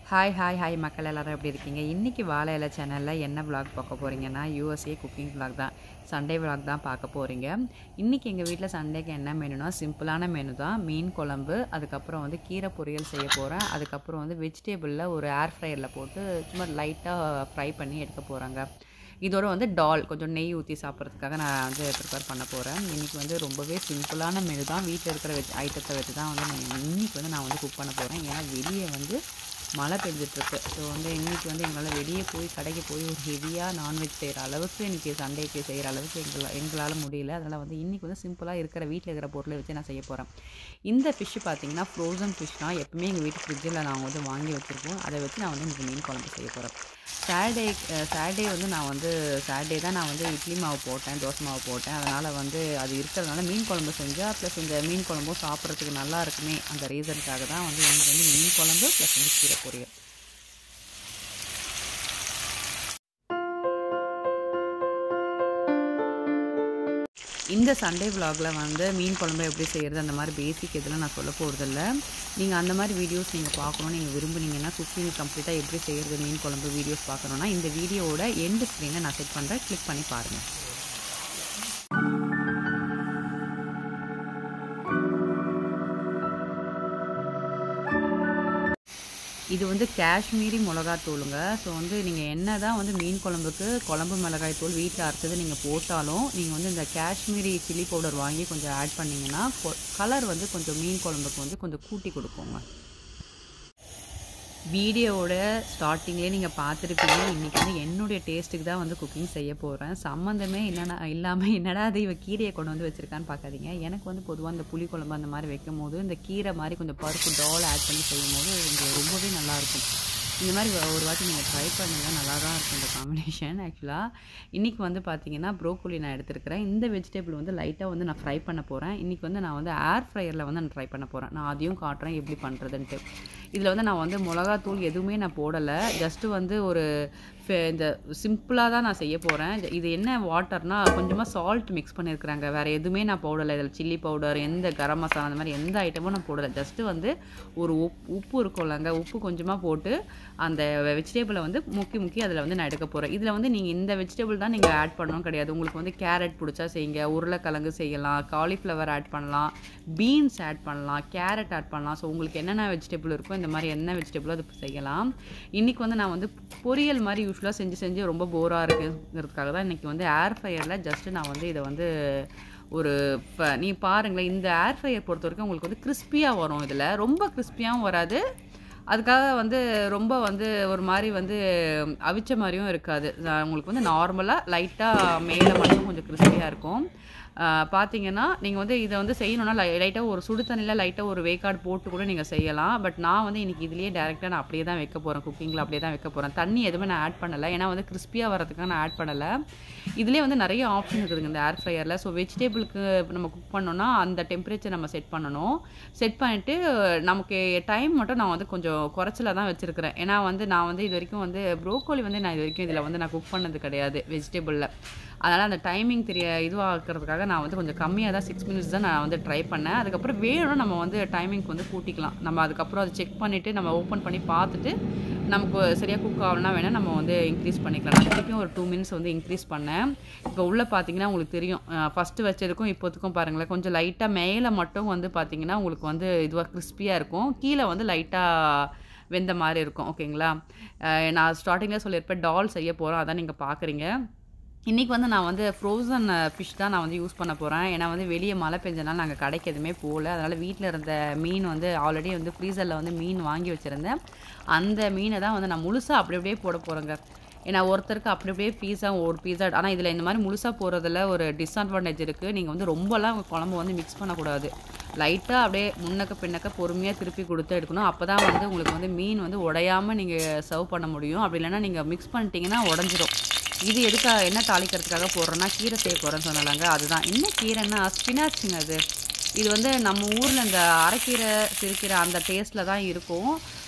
Hi hi hi மக்கள் எல்லாரும் எப்படி இருக்கீங்க இன்றைக்கி வாழை இலை சேனலில் என்ன vlog பார்க்க போகிறீங்கன்னா யூஎஸ்ஏ குக்கிங் vlog தான் சண்டே vlog தான் பார்க்க போகிறீங்க இன்றைக்கி எங்கள் வீட்டில் சண்டேக்கு என்ன மெனுனா சிம்பிளான மெனு தான் மீன் குழம்பு அதுக்கப்புறம் வந்து கீரை பொரியல் செய்ய போகிறேன் அதுக்கப்புறம் வந்து வெஜிடேபிளில் ஒரு ஏர் ஃப்ரையரில் போட்டு சும்மா லைட்டாக ஃப்ரை பண்ணி எடுக்க போகிறாங்க இதோட வந்து டால் கொஞ்சம் நெய் ஊற்றி சாப்பிட்றதுக்காக நான் வந்து ப்ரிப்பேர் பண்ண போகிறேன் இன்றைக்கி வந்து ரொம்பவே சிம்பிளான மெனு தான் வீட்டில் இருக்கிற வெஜ் ஐட்டத்தை வச்சு தான் வந்து நான் இன்றைக்கி வந்து நான் வந்து குக் பண்ண போகிறேன் ஏன்னா வெளியே வந்து மழை பெஞ்சிட்ருக்கு ஸோ வந்து இன்றைக்கி வந்து எங்களால் வெளியே போய் கடைக்கு போய் ஒரு ஹெவியாக நான்வெஜ் செய்கிற அளவுக்கு இன்றைக்கி சண்டேக்கு செய்கிற அளவுக்கு எங்களால் எங்களால் முடியல அதனால் வந்து இன்றைக்கி வந்து சிம்பிளாக இருக்கிற வீட்டில் இருக்கிற பொருளை வச்சு நான் செய்ய போகிறேன் இந்த ஃபிஷ்ஷு பார்த்தீங்கன்னா ஃப்ரோசன் ஃபிஷ் தான் எப்பவுமே எங்கள் வீட்டு ஃப்ரிட்ஜில் நாங்கள் வந்து வாங்கி வச்சுருப்போம் அதை வச்சு நான் வந்து இன்றைக்கி மீன் குழம்பு செய்ய போகிறேன் சாட்டர்டே சாட்டர்டே வந்து நான் வந்து சாட்டர்டே தான் நான் வந்து இட்லி மாவு போட்டேன் தோசை மாவு போட்டேன் அதனால் வந்து அது இருக்கிறதுனால மீன் குழம்பு செஞ்சால் ப்ளஸ் இந்த மீன் குழம்பும் சாப்பிட்றதுக்கு நல்லா இருக்குமே அந்த ரீசனுக்காக தான் வந்து எனக்கு வந்து மீன் குழம்பு ப்ளஸ் வந்து கீரை பொரியல் இந்த சண்டே vlogல வந்து மீன் குழம்பு எப்படி செய்கிறது அந்த மாதிரி பேசிக் இதெல்லாம் நான் சொல்ல போகிறதில்ல நீங்கள் அந்த மாதிரி வீடியோஸ் நீங்கள் பார்க்கணும் நீங்கள் விரும்புனீங்கன்னா குக்கிங் கம்ப்ளீட்டாக எப்படி செய்கிறது மீன் குழம்பு வீடியோஸ் பார்க்கணுன்னா இந்த வீடியோவோட எண்டு ஸ்க்ரீனை நான் செட் பண்ணுறேன் கிளிக் பண்ணி பாருங்கள் இது வந்து காஷ்மீரி மிளகாத்தூளுங்க ஸோ வந்து நீங்கள் என்ன தான் வந்து மீன் குழம்புக்கு குழம்பு மிளகாய் தூள் வீட்டில் அரைச்சது நீங்கள் போட்டாலும் நீங்கள் வந்து இந்த காஷ்மீரி சில்லி பவுடர் வாங்கி கொஞ்சம் ஆட் பண்ணிங்கன்னா கலர் வந்து கொஞ்சம் மீன் குழம்புக்கு வந்து கொஞ்சம் கூட்டி கொடுக்குங்க வீடியோவோட ஸ்டார்டிங்லேயே நீங்கள் பார்த்துருப்பீங்க இன்றைக்கி வந்து என்னுடைய டேஸ்ட்டுக்கு தான் வந்து குக்கிங் செய்ய போகிறேன் சம்மந்தமே என்னென்னா இல்லாமல் என்னடா அது இவ கீரையை கொண்டு வந்து வச்சுருக்கான்னு பார்க்காதீங்க எனக்கு வந்து பொதுவாக இந்த புளி குழம்பு அந்த மாதிரி வைக்கும் போது இந்த கீரை மாதிரி கொஞ்சம் பருப்பு டால் ஆட் பண்ணி செய்யும் போது கொஞ்சம் ரொம்பவே நல்லாயிருக்கும் இந்த மாதிரி ஒரு வாட்டி நீங்கள் ட்ரை பண்ணுங்கள் நல்லா தான் இருக்கும் இந்த காம்பினேஷன் ஆக்சுவலாக இன்றைக்கி வந்து பார்த்தீங்கன்னா ப்ரோக்கோலி நான் எடுத்துருக்கிறேன் இந்த வெஜிடபிள் வந்து லைட்டாக வந்து நான் ஃப்ரை பண்ண போகிறேன் இன்றைக்கி வந்து நான் வந்து ஏர் ஃப்ரையரில் வந்து நான் ட்ரை பண்ண போகிறேன் நான் அதையும் காட்டுறேன் எப்படி பண்ணுறதுன்ட்டு இதில் வந்து நான் வந்து மிளகாத்தூள் எதுவுமே நான் போடலை ஜஸ்ட்டு வந்து ஒரு இந்த சிம்பிளாக தான் நான் செய்ய போகிறேன் இது என்ன வாட்டர்னா கொஞ்சமாக சால்ட் மிக்ஸ் பண்ணியிருக்கிறாங்க வேறு எதுவுமே நான் போடலை இதில் சில்லி பவுடர் எந்த கரம் மசாலா அந்த மாதிரி எந்த ஐட்டமும் நான் போடலை ஜஸ்ட்டு வந்து ஒரு உப் உப்பு இருக்கும்லங்க உப்பு கொஞ்சமாக போட்டு அந்த வெஜிடபிளை வந்து முக்கி முக்கி அதில் வந்து நான் எடுக்க போகிறேன் இதில் வந்து நீங்கள் இந்த வெஜிடபிள் தான் நீங்கள் ஆட் பண்ணணும் கிடையாது உங்களுக்கு வந்து கேரட் பிடிச்சா செய்யுங்க உருளைக்கிழங்கு செய்யலாம் காலிஃப்ளவர் ஆட் பண்ணலாம் பீன்ஸ் ஆட் பண்ணலாம் கேரட் ஆட் பண்ணலாம் ஸோ உங்களுக்கு என்னென்ன வெஜிடபிள் இருக்கோ இந்த மாதிரி என்ன வெஜிடபிளோ அது செய்யலாம் இன்றைக்கி வந்து நான் வந்து பொரியல் மாதிரி யூஸ்வலாக செஞ்சு செஞ்சு ரொம்ப போராக இருக்குங்கிறதுக்காக தான் இன்றைக்கி வந்து ஏர் ஃப்ரையரில் ஜஸ்ட்டு நான் வந்து இதை வந்து ஒரு இப்போ நீ பாருங்களேன் இந்த ஏர் ஃப்ரையர் பொறுத்த வரைக்கும் உங்களுக்கு வந்து கிறிஸ்பியாக வரும் இதில் ரொம்ப கிறிஸ்பியாகவும் வராது அதுக்காக வந்து ரொம்ப வந்து ஒரு மாதிரி வந்து அவிச்ச மாதிரியும் இருக்காது உங்களுக்கு வந்து நார்மலாக லைட்டாக மேலே மட்டும் கொஞ்சம் கிறிஸ்பியாக இருக்கும் பார்த்தீங்கன்னா நீங்கள் வந்து இதை வந்து செய்யணுன்னா லை லைட்டாக ஒரு சுடு தண்ணியில் லைட்டாக ஒரு வேக்காடு போட்டு கூட நீங்கள் செய்யலாம் பட் நான் வந்து இன்றைக்கி இதுலேயே டேரெக்டாக நான் அப்படியே தான் வைக்க போகிறேன் குக்கிங்கில் அப்படியே தான் வைக்க போகிறேன் தண்ணி எதுவுமே நான் ஆட் பண்ணலை ஏன்னா வந்து கிறிஸ்பியாக வரதுக்காக நான் ஆட் பண்ணலை இதுலேயே வந்து நிறைய ஆப்ஷன் இருக்குதுங்க இந்த ஏர் ஃப்ரையரில் ஸோ வெஜிடபிளுக்கு நம்ம குக் பண்ணோன்னா அந்த டெம்பரேச்சர் நம்ம செட் பண்ணணும் செட் பண்ணிவிட்டு நமக்கு டைம் மட்டும் நான் வந்து கொஞ்சம் குறைச்சல தான் வச்சுருக்கிறேன் ஏன்னா வந்து நான் வந்து இது வரைக்கும் வந்து ப்ரோக்கோலி வந்து நான் இது வரைக்கும் இதில் வந்து நான் குக் பண்ணது கிடையாது வெஜிடபிளில் அதனால் அந்த டைமிங் தெரிய இதுவாகிறதுக்காக நான் வந்து கொஞ்சம் கம்மியாக தான் சிக்ஸ் மினிட்ஸ் தான் நான் வந்து ட்ரை பண்ணேன் அதுக்கப்புறம் வேணும் நம்ம வந்து டைமிங்க்கு வந்து கூட்டிக்கலாம் நம்ம அதுக்கப்புறம் அதை செக் பண்ணிவிட்டு நம்ம ஓப்பன் பண்ணி பார்த்துட்டு நமக்கு சரியாக குக் ஆகலனா வேணால் நம்ம வந்து இன்க்ரீஸ் பண்ணிக்கலாம் நான் திருப்பியும் ஒரு டூ மினிட்ஸ் வந்து இன்க்ரீஸ் பண்ணேன் இப்போ உள்ளே பார்த்தீங்கன்னா உங்களுக்கு தெரியும் ஃபஸ்ட்டு வச்சதுக்கும் இப்போத்துக்கும் பாருங்களேன் கொஞ்சம் லைட்டாக மேலே மட்டும் வந்து பார்த்தீங்கன்னா உங்களுக்கு வந்து இதுவாக கிறிஸ்பியாக இருக்கும் கீழே வந்து லைட்டாக வெந்த மாதிரி இருக்கும் ஓகேங்களா நான் ஸ்டார்டிங்கில் சொல்லியிருப்பேன் டால் செய்ய போகிறோம் அதான் நீங்கள் பார்க்குறீங்க இன்றைக்கி வந்து நான் வந்து ஃப்ரோசன் ஃபிஷ் தான் நான் வந்து யூஸ் பண்ண போகிறேன் ஏன்னா வந்து வெளியே மழை பெஞ்சனால நாங்கள் கடைக்கு எதுவுமே போகல அதனால் வீட்டில் இருந்த மீன் வந்து ஆல்ரெடி வந்து ஃப்ரீசரில் வந்து மீன் வாங்கி வச்சுருந்தேன் அந்த மீனை தான் வந்து நான் முழுசாக அப்படி அப்படியே போட போகிறேங்க ஏன்னா ஒருத்தருக்கு அப்படி அப்படியே பீஸா ஒரு பீஸா ஆனால் இதில் இந்த மாதிரி முழுசாக போகிறதுல ஒரு டிஸ்அட்வான்டேஜ் இருக்குது நீங்கள் வந்து ரொம்பலாம் குழம்பு வந்து மிக்ஸ் பண்ணக்கூடாது லைட்டாக அப்படியே முன்னக்க பின்னக்க பொறுமையாக திருப்பி கொடுத்து எடுக்கணும் அப்போ தான் வந்து உங்களுக்கு வந்து மீன் வந்து உடையாமல் நீங்கள் சர்வ் பண்ண முடியும் அப்படி இல்லைன்னா நீங்கள் மிக்ஸ் பண்ணிட்டீங்கன்னா உடஞ்சிரும் இது எதுக்காக என்ன தாளிக்கிறதுக்காக போடுறோன்னா கீரை செய்ய போகிறேன்னு சொன்னாங்க அதுதான் என்ன கீரைன்னா ஸ்பினாச்சுங்க அது இது வந்து நம்ம ஊரில் இந்த அரைக்கீரை சிறுக்கீரை அந்த டேஸ்ட்டில் தான் இருக்கும்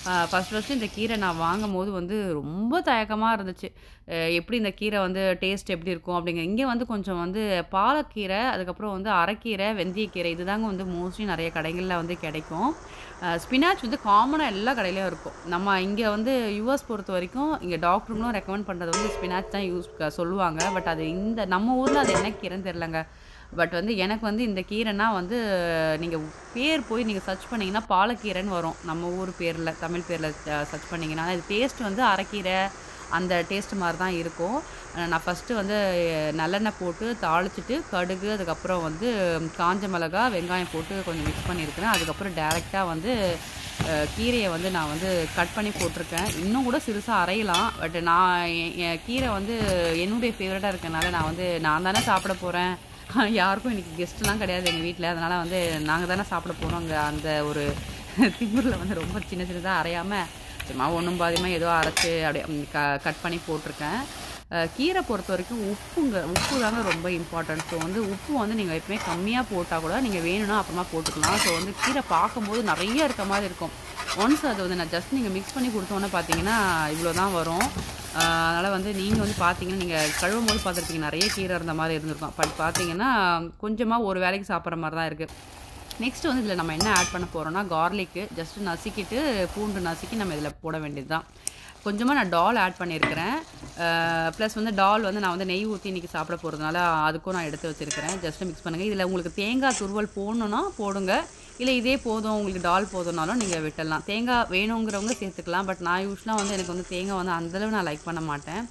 ஃபர்ஸ்ட் ஃபர்ஸ்ட்டு இந்த கீரை நான் வாங்கும்போது வந்து ரொம்ப தயக்கமா இருந்துச்சு. அ எப்படி இந்த கீரை வந்து டேஸ்ட் எப்படி இருக்கும் அப்படிங்க இங்கே வந்து கொஞ்சம் வந்து பாலக்கீரை, அதுக்கப்புறம் வந்து அரைக்கீரை, வெந்தயக்கீரை இதுதாங்க வந்து மோஸ்ட்லி நெறைய கடைகள்ல வந்து கிடைக்கும். அ ஸ்பினாச் வந்து காமனா எல்லா கடையிலயும் இருக்கும். நம்ம இங்க வந்து யுஎஸ் பொறுத்தவரைக்கும் இங்க டாக்டருங்களும் ரெக்கமெண்ட் பண்றது வந்து ஸ்பினாச் தான் யூஸ் க சொல்லுவாங்க. பட் அது இந்த நம்ம ஊர்ல அது என்ன கீரைன்னு தெரியலங்க. பட் வந்து எனக்கு வந்து இந்த கீரைனா வந்து நீங்க பேர் போய் நீங்க சர்ச் பண்ணீங்கன்னா பாலக்கீரைன்னு வரும். நம்ம ஊர் பேர்ல, தமிழ் பேர்ல அ சர்ச் பண்ணீங்கன்னா, இது டேஸ்ட் வந்து அரைக்கீரை அந்த டேஸ்ட் மாரி தான் இருக்கும். அ நான் ஃபர்ஸ்ட்டு வந்து நல்லெண்ணெய் போட்டு தாளிச்சுட்டு, கடுகு, அதுக்கப்புறம் வந்து காஞ்ச மிளகா, வெங்காயம் போட்டு கொஞ்சம் மிக்ஸ் பண்ணியிருக்கிறேன். அதுக்கப்புறம் டைரக்ட்டா வந்து அ கீரைய வந்து நான் வந்து கட் பண்ணி போட்டுருக்கேன். இன்னும் கூட சிறுசா அரையலாம். பட் நான் எ என் கீரை வந்து என்னுடைய ஃபேவரட்டா இருக்கனால நான் வந்து நான் தானே சாப்பிட போறேன். யாருக்கும் இன்னைக்கு கெஸ்ட்லாம் கிடையாது எங்க வீட்ல. அதனால வந்து நாங்க தானே சாப்பிட போறோம். அங்க அந்த ஒரு திமிர்ல வந்து ரொம்ப சின்ன சின்னதா அரையாம, சும்மா ஒண்ணும் பாதியுமா ஏதோ அரைச்சு அப்படியே ம் க கட் பண்ணி போட்டுருக்கேன். அ கீரை பொறுத்தவரைக்கும் உப்புங்க உப்பு தாங்க ரொம்ப இம்பார்ட்டன்ட். ஸோ வந்து உப்பு வந்து நீங்க எப்பவுமே கம்மியா போட்டா கூட நீங்க வேணும்னா அப்புறமா போட்டுக்கலாம். ஸோ வந்து கீரை பார்க்கும்போது நெறைய இருக்க மாரி இருக்கும். ஒன்ஸ் அது வந்து நான் ஜஸ்ட் நீங்க மிக்ஸ் பண்ணி குடுத்தோனே பார்த்தீங்கன்னா, இவ்வளோ தான் வரும். அ அதனால வந்து நீங்க வந்து பார்த்தீங்கன்னா, நீங்க கழுவும்போது பார்த்துருப்பீங்க நெறைய கீரை இருந்த மாரி இருந்திருக்கும். பட் பார்த்தீங்கன்னா, கொஞ்சமா ஒரு வேளைக்கு சாப்பிடுற மாரி தான் இருக்கு. நெக்ஸ்ட் வந்து இதில நம்ம என்ன ஆட் பண்ண போறோம்னா, கார்லிக்கு ஜஸ்ட் நசுக்கிட்டு பூண்டு நசுக்கி நம்ம இதில போட வேண்டியது தான். கொஞ்சமா நான் டால் ஆட் பண்ணியிருக்கிறேன். அ ப்ளஸ் வந்து டால் வந்து நான் வந்து நெய் ஊத்தி இன்னைக்கு சாப்பிட போறதுனால, அதுக்கும் நான் எடுத்து வச்சிருக்கிறேன். ஜஸ்ட் மிக்ஸ் பண்ணுங்க. இதில உங்களுக்கு தேங்காய் துருவல் போடணும்னா போடுங்க. இல்ல இதே போதும் உங்களுக்கு டால் போதும்னாலும் நீங்க விட்டுடலாம். தேங்காய் வேணுங்கிறவங்க சேர்த்துக்கலாம். பட் நான் யூசுவலா வந்து எனக்கு வந்து தேங்காய் வந்து அந்த அளவு நான் லைக் பண்ண மாட்டேன்.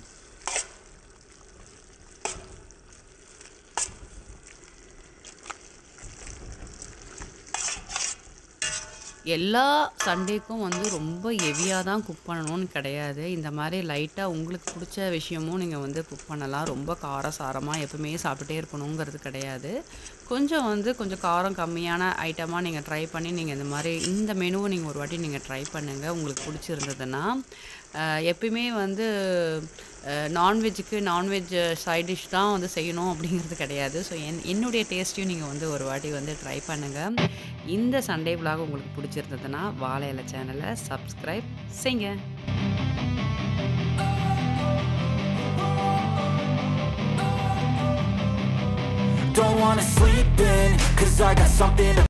எல்லா சண்டேக்கும் வந்து ரொம்ப ஹெவியா தான் குக் பண்ணணும்னு கிடையாது. இந்த மாரி லைட்டா உங்களுக்கு புடிச்ச விஷயமும் நீங்க வந்து குக் பண்ணலாம். ரொம்ப காரசாரமா எப்பவுமே சாப்பிட்டுட்டே இருக்கணுங்கிறது கிடையாது. கொஞ்சம் வந்து கொஞ்சம் காரம் கம்மியான ஐட்டமா நீங்க ட்ரை பண்ணி நீங்க இந்த மாரி இந்த மெனுவ நீங்க ஒரு வாட்டி நீங்க ட்ரை பண்ணுங்க. உங்களுக்கு புடிச்சிருந்ததுன்னா. அ எப்பயுமே வந்து அ நான்வெஜ்ஜுக்கு நான்வெஜ் சைட் டிஷ் தான் வந்து செய்யணும் அப்படிங்கிறது கிடையாது. ஸோ என் என்னுடைய டேஸ்ட்டையும் நீங்க வந்து ஒரு வாட்டி வந்து ட்ரை பண்ணுங்க. இந்த சண்டே விலாக் உங்களுக்கு புடிச்சிருந்ததுன்னா, வாழை இலை சேனல சப்ஸ்கிரைப் செய்ங்க. Don't wanna sleep in, cause I got something to